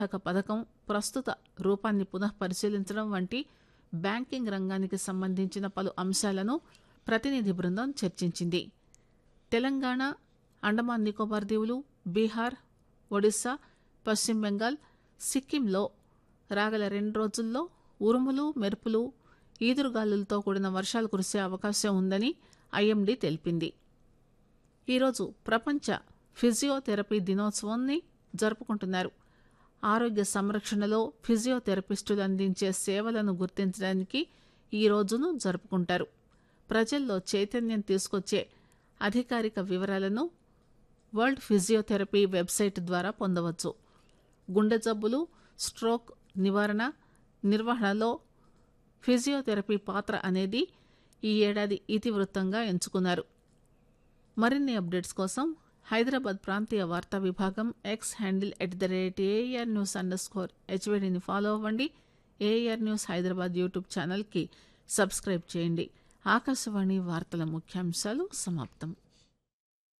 శాఖ పథకం ప్రస్తుత రూపాన్ని పునః పరిశీలించడం వంటి బ్యాంకింగ్ రంగానికి సంబంధించిన పలు అంశాలను ప్రతినిధి బృందం చర్చించింది తెలంగాణ అండమాన్ నికోబార్ దీవులు బీహార్ ఒడిశా పశ్చిమ బెంగాల్ సిక్కింలో రాగల రెండు రోజుల్లో ఉరుములు మెరుపులు ఈదురుగాలులతో కూడిన వర్షాలు కురిసే అవకాశం ఉందని ఐఎండీ తెలిపింది ఈరోజు ప్రపంచ ఫిజియోథెరపీ దినోత్సవాన్ని జరుపుకుంటున్నారు ఆరోగ్య సంరక్షణలో ఫిజియోథెరపిస్టులు అందించే సేవలను గుర్తించడానికి ఈ రోజును జరుపుకుంటారు ప్రజల్లో చైతన్యం తీసుకొచ్చే అధికారిక వివరాలను వరల్డ్ ఫిజియోథెరపీ వెబ్సైట్ ద్వారా పొందవచ్చు గుండె జబ్బులు స్ట్రోక్ నివారణ నిర్వహణలో ఫిజియోథెరపీ పాత్ర అనేది ఈ ఏడాది ఇతివృత్తంగా ఎంచుకున్నారు మరిన్ని అప్డేట్స్ కోసం హైదరాబాద్ ప్రాంతీయ వార్తా విభాగం X handle at the rate air news underscore స్కోర్ హెచ్వీడీని ఫాలో అవ్వండి ఏఆర్ న్యూస్ హైదరాబాద్ యూట్యూబ్ ఛానల్కి సబ్స్క్రైబ్ చేయండి ఆకాశవాణి వార్తల ముఖ్యాంశాలు సమాప్తం